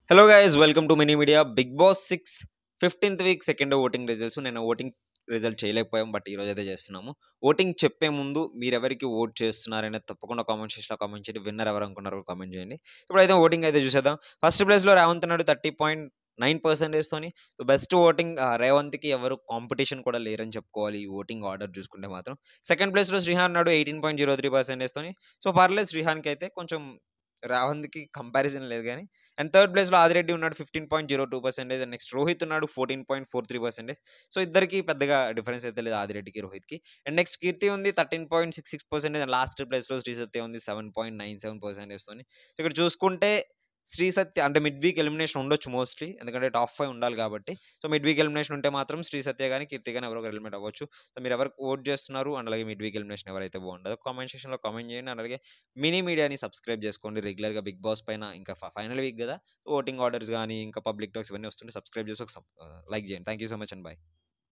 hello guys welcome to mini media Bigg Boss six fifteenth week second voting results నేను voting result చేయలేకపోయాం but ఈ రోజు అయితే చేస్తున్నాము ఓటింగ్ చెప్పే ముందు మీరు ఎవరికి ఓట్ చేస్తున్నారనేది తప్పకుండా కామెంట్ సెక్షన్లో కామెంట్ చేయండి విన్నర్ ఎవరు అనుకున్నారో కామెంట్ చేయండి ఇప్పుడైతే ఓటింగ్ అయితే చూసేద్దాం ఫస్ట్ ప్లేస్లో రేవంత్ నాడు థర్టీ పాయింట్ నైన్ పర్సెంటేజ్తోని సో బెస్ట్ ఓటింగ్ రేవంత్కి ఎవరు కాంపిటీషన్ కూడా లేరని చెప్పుకోవాలి ఈ ఓటింగ్ ఆర్డర్ చూసుకుంటే మాత్రం సెకండ్ ప్లేస్లో శ్రీహాన్ నాడు ఎయిటీన్ పాయింట్ జీరో త్రీ పర్సెంటేజ్తోని సో పర్లేదు శ్రీహాన్కి అయితే కొంచెం రావంత్కి కంపారిజన్ లేదు కానీ అండ్ థర్డ్ ప్లేస్లో ఆదిరెడ్డి ఉన్నాడు fifteen point zero two percentage and next Rohit ఉన్నాడు fourteen point four three percentage so ఇద్దరికి పెద్దగా డిఫరెన్స్ అయితే లేదు ఆదిరెడ్డికి రోహిత్కి అండ్ నెక్స్ట్ కీర్తి ఉంది thirteen point six six percentage and last ప్లేస్లో శ్రీ సత్య ఉంది సెవెన్ పాయింట్ నైన్ సెవెన్ పర్సెంటేజ్తో ఇక్కడ చూసుకుంటే శ్రీ సత్య అంటే మిడ్ వీక్ ఎలిమినేషన్ ఉండొచ్చు మోస్ట్లీ ఎందుకంటే టాప్ ఫైవ్ ఉండాలి కాబట్టి సో మిడ్ వీక్ ఎలిమినేషన్ ఉంటే మాత్రం శ్రీ సత్య కానీ కీర్తి కానీ ఎవరో ఒకరు ఎలిమినేట్ అవ్వచ్చు సో మీరు ఎవరికి ఓట్ చేస్తున్నారు అండ్ అలాగే మిడ్ వీక్ ఎలిమినేషన్ ఎవరైతే బాగుంటుందో కామెంట్ సెక్షన్లో కామెంట్ చేయండి అండ్ అలాగే మినీ మీడియాని సబ్స్క్రైబ్ చేసుకోండి రెగ్యులర్గా బిగ్ బాస్ పైన ఇంకా ఫైనల్ వీక్ కదా ఓటింగ్ ఆర్డర్స్ కానీ ఇంకా పబ్లిక్ టాక్స్ ఇవన్నీ వస్తుంటే సబ్స్క్రైబ్ చేసి ఒక లైక్ చేయండి thank you so much and bye